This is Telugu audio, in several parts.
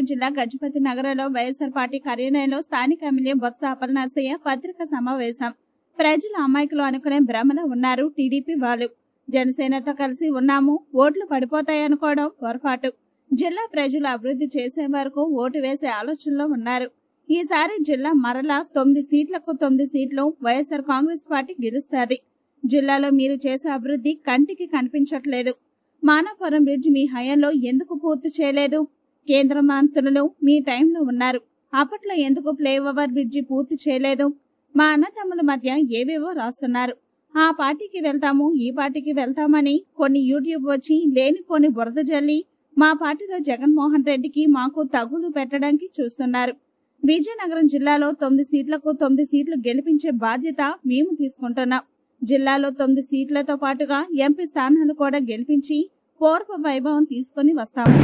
జిల్లా గజపతి నగరంలో వైఎస్ఆర్ పార్టీ కార్యాలయంలో స్థానిక ఎమ్మెల్యే బొత్స అపర్ణాసయ్య పత్రికా సమావేశం ప్రజలు అమాయకులు అనుకునే భ్రమలో ఉన్నారు టీడీపీ వాళ్ళు జనసేనతో కలిసి ఉన్నాము ఓట్లు పడిపోతాయనుకోవడం పొరపాటు జిల్లా ప్రజలు అభివృద్ధి చేసే వరకు ఓటు వేసే ఆలోచనలో ఉన్నారు ఈసారి జిల్లా మరలా తొమ్మిది సీట్లకు తొమ్మిది సీట్లు వైఎస్ఆర్ కాంగ్రెస్ పార్టీ గెలుస్తుంది జిల్లాలో మీరు చేసే అభివృద్ధి కంటికి కనిపించట్లేదు మానవపురం బ్రిడ్జ్ మీ హయాంలో ఎందుకు పూర్తి చేయలేదు కేంద్ర మంత్రులు మీ టైంలో ఉన్నారు అప్పట్లో ఎందుకు ఫ్లైఓవర్ బ్రిడ్జి పూర్తి చేయలేదు మా అన్నదమ్ముల మధ్య ఏవేవో రాస్తున్నారు ఆ పార్టీకి వెళ్తాము ఈ పార్టీకి వెళ్తామని కొన్ని యూట్యూబ్ వచ్చి లేనిపోని బురద జల్లి మా పార్టీలో జగన్మోహన్ రెడ్డికి మాకు తగులు పెట్టడానికి చూస్తున్నారు విజయనగరం జిల్లాలో తొమ్మిది సీట్లకు తొమ్మిది సీట్లు గెలిపించే బాధ్యత మేము తీసుకుంటున్నాం జిల్లాలో తొమ్మిది సీట్లతో పాటుగా ఎంపీ స్థానాలు కూడా గెలిపించి పూర్వ వైభవం తీసుకొని వస్తాము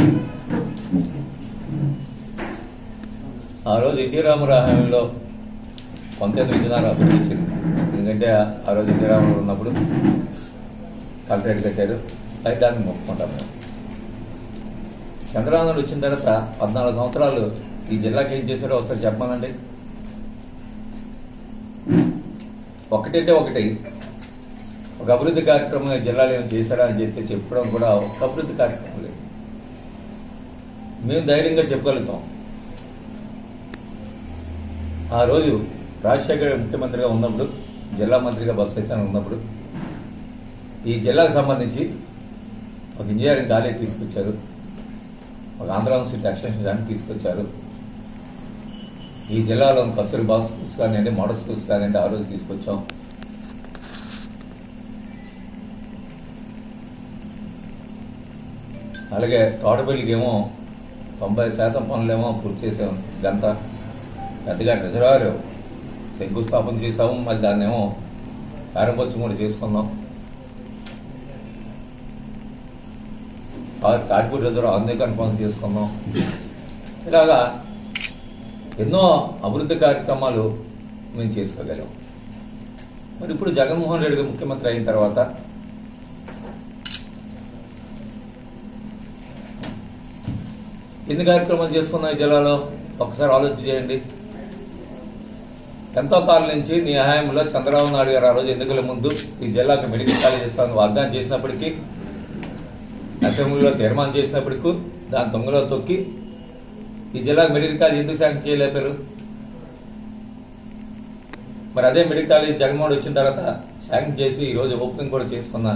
ఆ రోజు ఎన్టీ రామారావు హామీలో కొంత విజయనగరం అభివృద్ధి వచ్చింది ఎందుకంటే ఆ రోజు ఎన్టీ రామారావు ఉన్నప్పుడు కలెక్టరేట్ కట్టారు అయితే దాన్ని మొక్కుకుంటాం మేము చంద్రబాబు వచ్చిన తర్వాత పద్నాలుగు సంవత్సరాలు ఈ జిల్లాకి ఏం చేశారో ఒకసారి చెప్పాలండి ఒకటంటే ఒకటి ఒక అభివృద్ధి కార్యక్రమం ఈ జిల్లాలో ఏమైనా చేశారా అని చెప్పి చెప్పడం కూడా ఒక అభివృద్ధి కార్యక్రమం లేదు మేము ధైర్యంగా చెప్పగలుగుతాం ఆ రోజు రాజశేఖర్ గారు ముఖ్యమంత్రిగా ఉన్నప్పుడు జిల్లా మంత్రిగా బస్సు వేసాను ఉన్నప్పుడు ఈ జిల్లాకు సంబంధించి ఒక ఇంజనీరింగ్ కాలేజ్ తీసుకొచ్చారు ఒక ఆంధ్ర యూనివర్సిటీ ఎక్స్టెన్షన్ దాన్ని తీసుకొచ్చారు ఈ జిల్లాలో కస్తూరిబా స్కూల్స్ కానివ్వండి మోడల్ స్కూల్స్ కానివ్వండి ఆ రోజు తీసుకొచ్చాం అలాగే తోటపల్లికి ఏమో తొంభై శాతం పనులేమో పూర్తి చేసాం గంత పెద్దగా రిజర్వాయర్ శంకుస్థాపన చేసాము మళ్ళీ దాన్ని ఏమో ప్రారంభోత్సవం కూడా చేసుకున్నాం తాటిపూడి రిజర్వ్ అందుకని పనులు చేసుకున్నాం ఇలాగా ఎన్నో అభివృద్ధి కార్యక్రమాలు మేము చేసుకోగలం మరి ఇప్పుడు జగన్మోహన్ రెడ్డి గారు ముఖ్యమంత్రి అయిన తర్వాత ఎన్ని కార్యక్రమాలు చేసుకున్నాం ఈ జిల్లాలో ఒకసారి ఆలోచన చేయండి ఎంతో కాలం నుంచి నీ హయాంలో చంద్రబాబు నాయుడు గారు ఆ రోజు ఎన్నికల ముందు ఈ జిల్లాకు మెడికల్ కాలేజ్ ఇస్తామని వాగ్దానం చేసినప్పటికీ అసెంబ్లీలో తీర్మానం చేసినప్పటికీ దాని తొంగలో తొక్కి ఈ జిల్లాకు మెడికల్ కాలేజ్ ఎందుకు శాంక్షన్ చేయలేపారు మరి అదే మెడికల్ కాలేజ్ జగన్మోహన్ వచ్చిన తర్వాత శాంక్షన్ చేసి ఈ రోజు ఓపెనింగ్ కూడా చేసుకున్న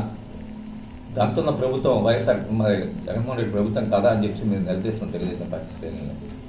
గంతున్న ప్రభుత్వం వైఎస్ఆర్ మరి జగన్మోహన్ రెడ్డి ప్రభుత్వం కాదా అని చెప్పి మేము నిలదీస్తున్నాం తెలుగుదేశం పార్టీ శ్రేణులు